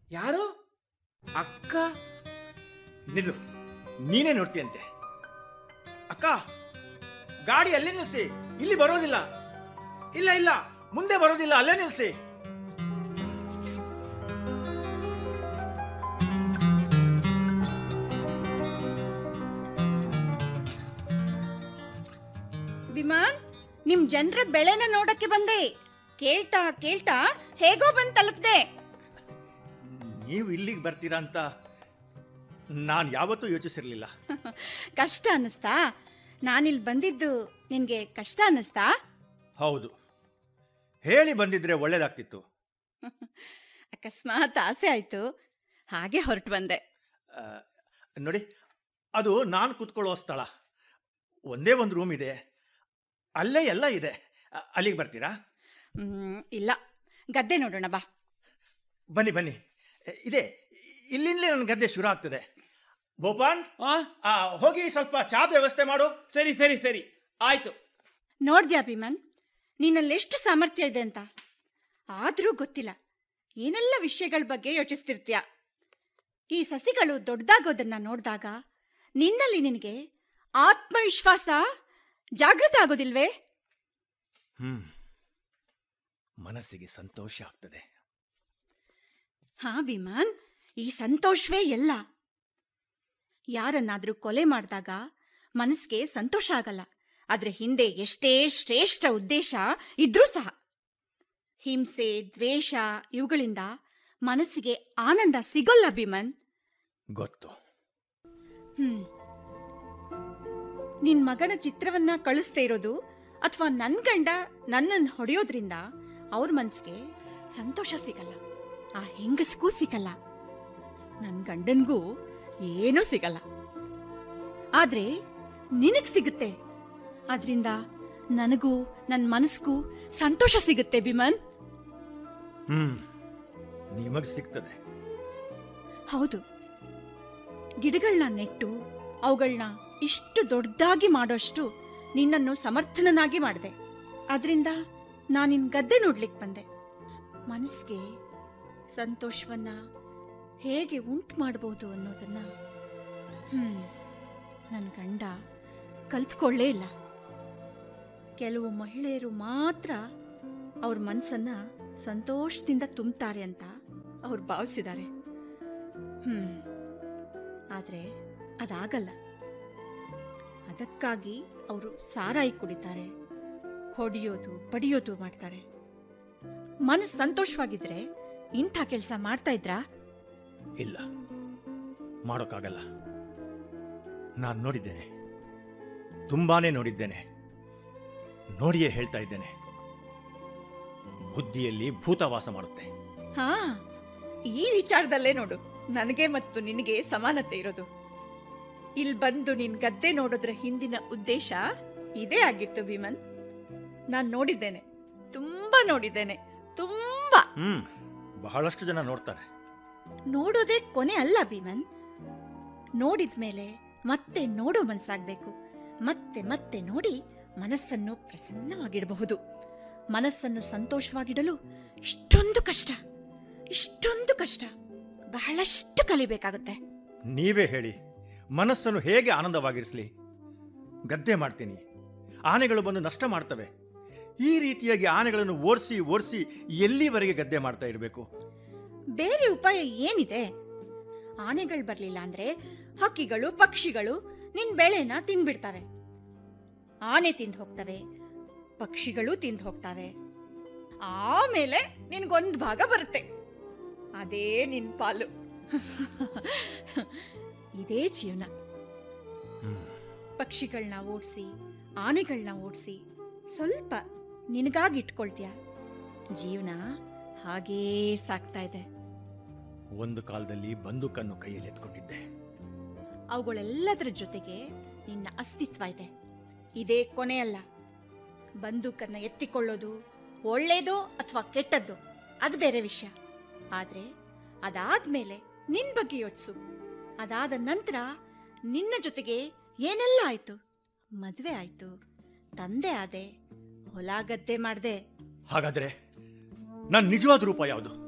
ಯಾರು ಅಕ್ಕ ನಿಲ್ಲು ನೀನೇ ನೋಡ್ತೀಯಂತೆ ಅಕ್ಕ ಗಾಡಿ ಅಲ್ಲೇ ನಿಲ್ಸಿ ಇಲ್ಲಿ ಬರೋದಿಲ್ಲ ಇಲ್ಲ ಇಲ್ಲ ಮುಂದೆ ಬರೋದಿಲ್ಲ ಅಲ್ಲೇ ನಿಲ್ಸಿ ವಿಮಾನ್ ನಿಮ್ ಜನರ ಬೆಳೆನ ನೋಡಕ್ಕೆ ಬಂದೆ ಕೇಳ್ತಾ ಕೇಳ್ತಾ ಹೇಗೋ ಬಂದ್ ತಲುಪ್ದೆ ನೀವು ಇಲ್ಲಿಗೆ ಬರ್ತೀರಾ ಅಂತ ನಾನು ಯಾವತ್ತೂ ಯೋಚಿಸಿರ್ಲಿಲ್ಲ ಕಷ್ಟ ಅನ್ನಿಸ್ತಾ ನಾನಿಲ್ಲಿ ಬಂದಿದ್ದು ನಿನ್ಗೆ ಕಷ್ಟ ಅನ್ನಿಸ್ತಾ ಹೌದು ಹೇಳಿ ಬಂದಿದ್ರೆ ಒಳ್ಳೇದಾಗ್ತಿತ್ತು ಅಕಸ್ಮಾತ್ ಆಸೆ ಆಯ್ತು ಹಾಗೆ ಹೊರಟು ಬಂದೆ ಆ, ನೋಡಿ ಅದು ನಾನು ಕೂತ್ಕೊಳ್ಳೋ ಸ್ಥಳ ಒಂದೇ ಒಂದು ರೂಮ್ ಇದೆ ಅಲ್ಲೇ ಎಲ್ಲ ಇದೆ ಅ- ಅಲ್ಲಿಗೆ ಬರ್ತೀರಾ ಹ್ಮ್, ಇಲ್ಲ ಗದ್ದೆ ನೋಡೋಣ ಬಾ ಬನ್ನಿ ಬನ್ನಿ ಎ- ಇದೆ ಇಲ್ಲಿಂದಲೇ ನನ್ನ ಗದ್ದೆ ಶುರು ಆಗ್ತದೆ ಗೋಪಾಲ್ ಆ ಆ, ಹೋಗಿ ಸ್ವಲ್ಪ ಚಾ ವ್ಯವಸ್ಥೆ ಮಾಡು ಸರಿ ಸರಿ ಸರಿ ಆಯ್ತು ನೋಡ್ದ್ಯಾ ಭೀಮನ್ ನೀನಲ್ಲೆಷ್ಟು ಸಾಮರ್ಥ್ಯ ಇದೆ ಅಂತ ಆದರೂ ಗೊತ್ತಿಲ್ಲ ಏನೆಲ್ಲ ವಿಷಯಗಳ ಬಗ್ಗೆ ಯೋಚಿಸ್ತಿರ್ತೀಯ ಈ ಸಸಿಗಳು ದೊಡ್ಡದಾಗೋದನ್ನ ನೋಡಿದಾಗ ನಿನ್ನಲ್ಲಿ ನಿನಗೆ ಆತ್ಮವಿಶ್ವಾಸ ಜಾಗೃತ ಆಗೋದಿಲ್ವೇ ಹ್ಮ್ ಮನಸ್ಸಿಗೆ ಸಂತೋಷ ಆಗ್ತದೆ ಹಾ ಭೀಮನ್ ಈ ಸಂತೋಷವೇ ಎಲ್ಲ ಯಾರನ್ನಾದ್ರೂ ಕೊಲೆ ಮಾಡಿದಾಗ ಮನಸ್ಸಿಗೆ ಸಂತೋಷ ಆಗಲ್ಲ ಆದ್ರೆ ಹಿಂದೆ ಎಷ್ಟೇ ಶ್ರೇಷ್ಠ ಉದ್ದೇಶ ಇದ್ರೂ ಸಹ ಹಿಂಸೆ ದ್ವೇಷ ಇವುಗಳಿಂದ ಮನಸ್ಸಿಗೆ ಆನಂದ ಸಿಗಲ್ಲ ಭೀಮನ್ ಗೊತ್ತು ಹ್ಮ್ ನಿನ್ ಮಗನ ಚಿತ್ರವನ್ನ ಕಳಿಸ್ದೇ ಇರೋದು ಅಥವಾ ನನ್ ಗಂಡ ನನ್ನನ್ನು ಹೊಡೆಯೋದ್ರಿಂದ ಅವ್ರ ಮನ್ಸಿಗೆ ಸಂತೋಷ ಸಿಗಲ್ಲ ಆ ಹೆಂಗಸ್ಗೂ ಸಿಗಲ್ಲ ನನ್ ಗಂಡನ್ಗೂ ಏನೂ ಸಿಗಲ್ಲ ಆದ್ರೆ ನಿನಗ್ ಸಿಗುತ್ತೆ ಆದ್ರಿಂದ ನನಗೂ ನನ್ನ ಮನಸ್ಗೂ ಸಂತೋಷ ಸಿಗುತ್ತೆ ಬಿಮನ್ ಹ್ಮ್ ನಿಮಗ್ ಸಿಗ್ತದೆ ಹೌದು ಗಿಡಗಳನ್ನ ನೆಟ್ಟು ಅವುಗಳನ್ನ ಇಷ್ಟು ದೊಡ್ಡದಾಗಿ ಮಾಡೋಷ್ಟು ನಿನ್ನನ್ನು ಸಮರ್ಥನನಾಗಿ ಮಾಡಿದೆ ಅದರಿಂದ ನಾನಿನ್ ಗದ್ದೆ ನೋಡ್ಲಿಕ್ಕೆ ಬಂದೆ ಮನಸ್ಸಿಗೆ ಸಂತೋಷವನ್ನ ಹೇಗೆ ಉಂಟು ಮಾಡ್ಬೋದು ಅನ್ನೋದನ್ನ ಹ್ಮ್ ನನ್ನ ಗಂಡ ಕಲ್ತ್ಕೊಳ್ಳೇ ಇಲ್ಲ ಕೆಲವು ಮಹಿಳೆಯರು ಮಾತ್ರ ಅವ್ರ ಮನಸ್ಸನ್ನ ಸಂತೋಷದಿಂದ ತುಂಬ್ತಾರೆ ಅಂತ ಅವ್ರು ಭಾವಿಸಿದ್ದಾರೆ ಹ್ಮ್ ಆದ್ರೆ ಅದಾಗಲ್ಲ ಅದಕ್ಕಾಗಿ ಅವರು ಸಾರಾಯಿ ಕುಡಿತಾರೆ ಹೊಡೆಯೋದು ಬಡಿಯೋದು ಮಾಡ್ತಾರೆ ಮನಸ್ಸು ಸಂತೋಷವಾಗಿದ್ರೆ ಇಂಥ ಕೆಲಸ ಮಾಡ್ತಾ ಇದ್ರಾ ಇಲ್ಲ ಮಾಡೋಕ್ಕಾಗಲ್ಲ ನಾನು ನೋಡಿದ್ದೇನೆ ತುಂಬಾನೇ ನೋಡಿದ್ದೇನೆ ನೋಡಿಯೇ ಹೇಳ್ತಾ ಇದ್ದೇನೆ ಬುದ್ಧಿಯಲ್ಲಿ ಭೂತವಾಸ ಮಾಡುತ್ತೆ ಹಾ ಈ ವಿಚಾರದಲ್ಲೇ ನೋಡು ನನಗೆ ಮತ್ತು ನಿನಗೆ ಸಮಾನತೆ ಇರೋದು ಇಲ್ಲಿ ಬಂದು ನಿನ್ ಗದ್ದೆ ನೋಡೋದ್ರ ಹಿಂದಿನ ಉದ್ದೇಶ ಇದೇ ಆಗಿತ್ತು ಭೀಮನ್ ನಾನ್ ನೋಡಿದ್ದೇನೆ ತುಂಬಾ ನೋಡಿದ್ದೇನೆ ತುಂಬಾ ಹ್ಮ್ ಬಹಳಷ್ಟು ಜನ ನೋಡ್ತಾರೆ ನೋಡೋದೇ ಕೊನೆ ಅಲ್ಲ ಭೀಮನ್ ನೋಡಿದ್ಮೇಲೆ ಮತ್ತೆ ನೋಡೋ ಮನಸ್ಸಾಗ್ಬೇಕು ಮತ್ತೆ ಮತ್ತೆ ನೋಡಿ ಮನಸ್ಸನ್ನು ಪ್ರಸನ್ನವಾಗಿಡಬಹುದು ಮನಸ್ಸನ್ನು ಸಂತೋಷವಾಗಿಡಲು ಇಷ್ಟೊಂದು ಕಷ್ಟ ಇಷ್ಟೊಂದು ಕಷ್ಟ ಬಹಳಷ್ಟು ಕಲಿಬೇಕಾಗುತ್ತೆ ನೀವೇ ಹೇಳಿ ಮನಸ್ಸನ್ನು ಹೇಗೆ ಆನಂದವಾಗಿರಿಸಲಿ ಗದ್ದೆ ಮಾಡ್ತೀನಿ ಆನೆಗಳು ಬಂದು ನಷ್ಟ ಮಾಡ್ತವೆ ಈ ರೀತಿಯಾಗಿ ಆನೆಗಳನ್ನು ಓಡಿಸಿ ಓಡಿಸಿ ಎಲ್ಲಿವರೆಗೆ ಗದ್ದೆ ಮಾಡ್ತಾ ಇರಬೇಕು ಬೇರೆ ಉಪಾಯ ಏನಿದೆ ಆನೆಗಳು ಬರ್ಲಿಲ್ಲ ಅಂದ್ರೆ ಹಕ್ಕಿಗಳು ಪಕ್ಷಿಗಳು ನಿನ್ ಬೆಳೆನ ತಿನ್ಬಿಡ್ತವೆ ಆನೆ ತಿಂದು ಹೋಗ್ತವೆ ಪಕ್ಷಿಗಳು ತಿಂದು ಹೋಗ್ತವೆ ಆಮೇಲೆ ನಿನ್ಗೊಂದು ಭಾಗ ಬರುತ್ತೆ ಅದೇ ನಿನ್ ಪಾಲು ಇದೇ ಜೀವನ ಪಕ್ಷಿಗಳನ್ನ ಓಡಿಸಿ ಆನೆಗಳನ್ನ ಓಡಿಸಿ ಸ್ವಲ್ಪ ನಿನಗಾಗಿ ಇಟ್ಕೊಳ್ತೀಯ ಜೀವನ ಹಾಗೇ ಸಾಕ್ತಾ ಇದೆ ಒಂದು ಕಾಲದಲ್ಲಿ ಬಂದೂಕನ್ನು ಕೈಯಲ್ಲಿ ಎತ್ಕೊಂಡಿದ್ದೆ ಅವುಗಳೆಲ್ಲದರ ಜೊತೆಗೆ ನಿನ್ನ ಅಸ್ತಿತ್ವ ಇದೆ ಇದೇ ಕೊನೆಯಲ್ಲ ಬಂದೂಕನ್ನ ಎತ್ತಿಕೊಳ್ಳೋದು ಒಳ್ಳೇದೋ ಅಥವಾ ಕೆಟ್ಟದ್ದು ಅದು ಬೇರೆ ವಿಷಯ ಆದ್ರೆ ಅದಾದ್ಮೇಲೆ ನಿನ್ ಬಗ್ಗೆ ಯೋಚಿಸು ಅದಾದ ನಂತರ ನಿನ್ನ ಜೊತೆಗೆ ಏನೆಲ್ಲ ಆಯ್ತು ಮದ್ವೆ ಆಯ್ತು ತಂದೆ ಆದೆ ಹೊಲ ಗದ್ದೆ ಮಾಡ್ದೆ ಹಾಗಾದ್ರೆ ನನ್ನ ನಿಜವಾದ ರೂಪ ಯಾವುದು